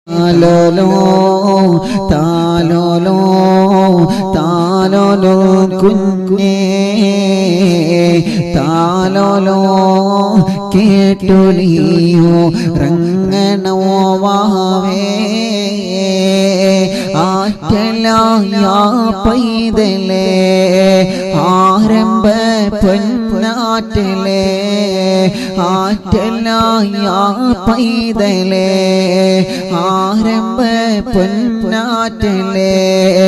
താലോലോ താലോലോ താലോലോ കുഞ്ഞേ താലോലോ കേട്ടുലിയോ റങ്ങണോ വാവേ ആറ്റലായ പൈതലേ ആരംഭ പൊന്നാറ്റലേ ആറ്റലായ പൈതലേ ആരംഭ പൊന്നാറ്റലേ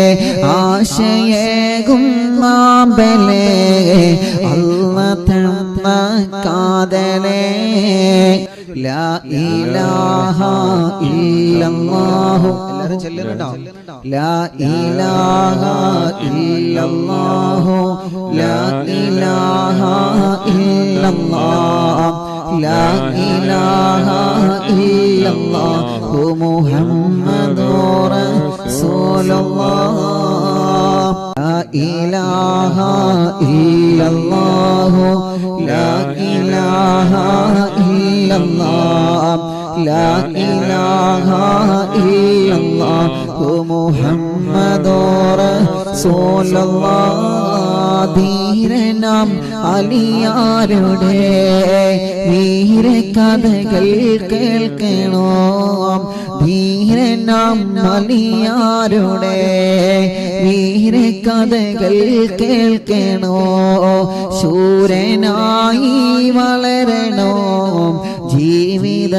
ആശയേകും മാമ്പലേ അല്ല തന്ന കാതലേ ലാ ഇലാഹ ഇല്ലല്ലാഹു എല്ലാവരും ചെല്ലുന്നുണ്ടോ ലാ ഇലാഹ ഇല്ലല്ലാഹു ലാ ഇലാഹ ഇല്ലല്ലാഹ് ലാ ഇലാഹ ഇല്ലല്ലാഹു മുഹമ്മദുർ റസൂലുള്ളാഹ് ലാ ഇലാഹ ഇല്ലല്ലാഹു ലാ ഇലാഹ ഇല്ലല്ലാഹ് ലാ ഇലാഹ ഇല്ലല്ലാഹു മുഹമ്മദുർ റസൂലുള്ളാഹ് ധീരനാം അലിയാരുടെ വീരകഥകൾ കേൾക്കണോ ധീരനാം അലിയാരുടെ വീരകഥകൾ കേൾക്കണോ ശൂരനായി വളരണോ ജീവിത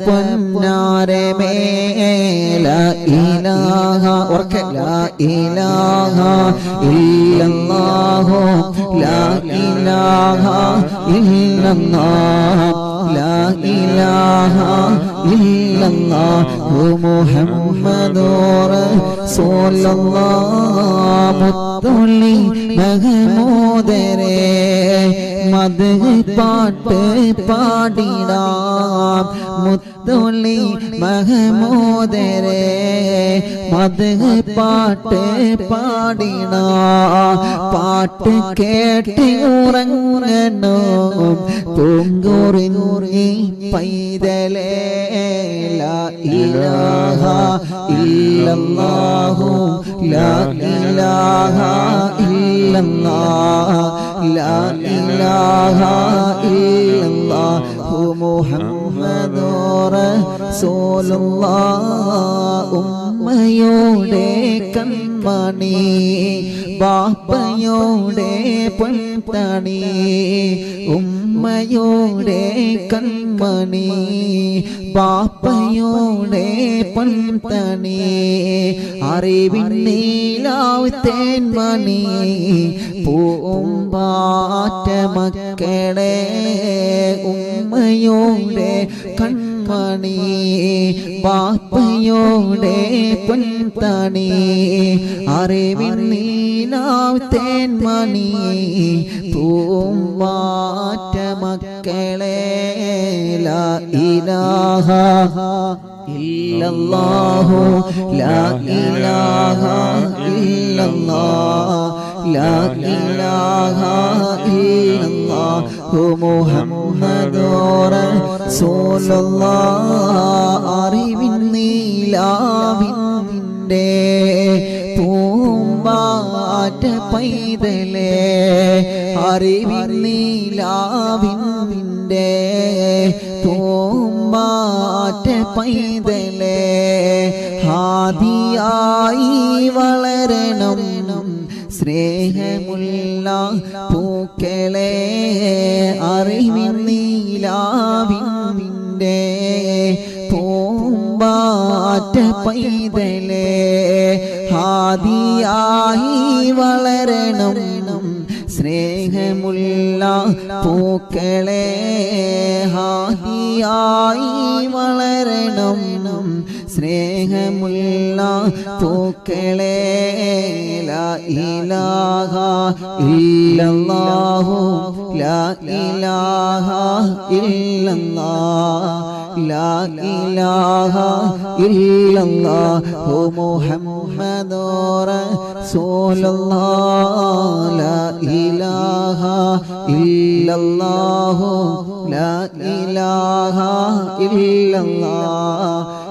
പൊന്നാരമേല ഇലാഹ ഉറക്കെ ലാ ഇലാഹ ഇല്ലല്ലാഹു ലാ ഇലാഹ ഇല്ലല്ലാഹ് ലാ ഇലാഹ ഇല്ലല്ലാഹു മുഹമ്മദുർ റസൂലുള്ളാഹ് മുത്തുള്ളി മഹമൂദരേ മത് പാട്ട് പാടിടാം മുത്തുള്ളി മഹമൂദരേ മത് പാട്ട് പാടിടാ പാട്ട് കേട്ട് ഉറങ്ങണോ പൂങ്കുറിഞ്ഞി പൈതലേ ലാ ഇലാഹ ഇല്ലല്ലാഹു ലാ ഇലാഹ ഇല്ലല്ലാഹ് ലാ ഇലാഹ ഇല്ലല്ലാഹു മുഹമ്മദുർ റസൂലുള്ളാഹ് ഉമ്മയോടെ കൺമണി ബാപ്പയോടെ പൊൻതണി ഉമ്മയോടെ കൺമണി ബാപ്പയോടെ പൊൻതണി അറിവിൻ നീലാവ് തേൻമണി പൂമ്പാറ്റ മക്കളെ ഉമ്മയോടെ കൺമണി ബാപ്പയോടെ പൊൻതണി അറിവിൻ നീലാവ് തേൻമണി പൂമ്പാറ്റ മക്കളെ ലാ ഇലാഹ ഇല്ലല്ലാഹു ലാ ഇലാഹ ഇല്ലല്ലാഹ് ലാ ഇലാഹ ഇല്ലല്ലാഹു മുഹമ്മദുർ റസൂലുള്ളാഹ് അറിവിൻ നീലാവിൻ്റെ പൂമ്പാറ്റ പൈതലേ അറിവിൻ നീലാവിൻ്റെ പൂമ്പാറ്റ പൈതലേ ഹാദിയായി വളരണം സ്നേഹമുള്ള പൂക്കളെ അറിവിൻ നീലാവിൻ്റെ പൂമ്പാറ്റ പൈതലേ ഹാദിയായി വളരണം സ്നേഹമുള്ള പൂക്കളെ ഹാദിയായി വളരണം സ്നേഹമുള്ള പൂക്കളെ ലാ ഇലാഹ ഇല്ലല്ലാഹു ലാ ഇലാഹ ഇല്ലല്ലാഹ് ലാ ഇലാഹ ഇല്ലല്ലാഹു മുഹമ്മദുർ റസൂലുള്ളാഹ് ലാ ഇലാഹ ഇല്ലല്ലാഹു ലാ ഇലാഹ ഇല്ലല്ലാഹ്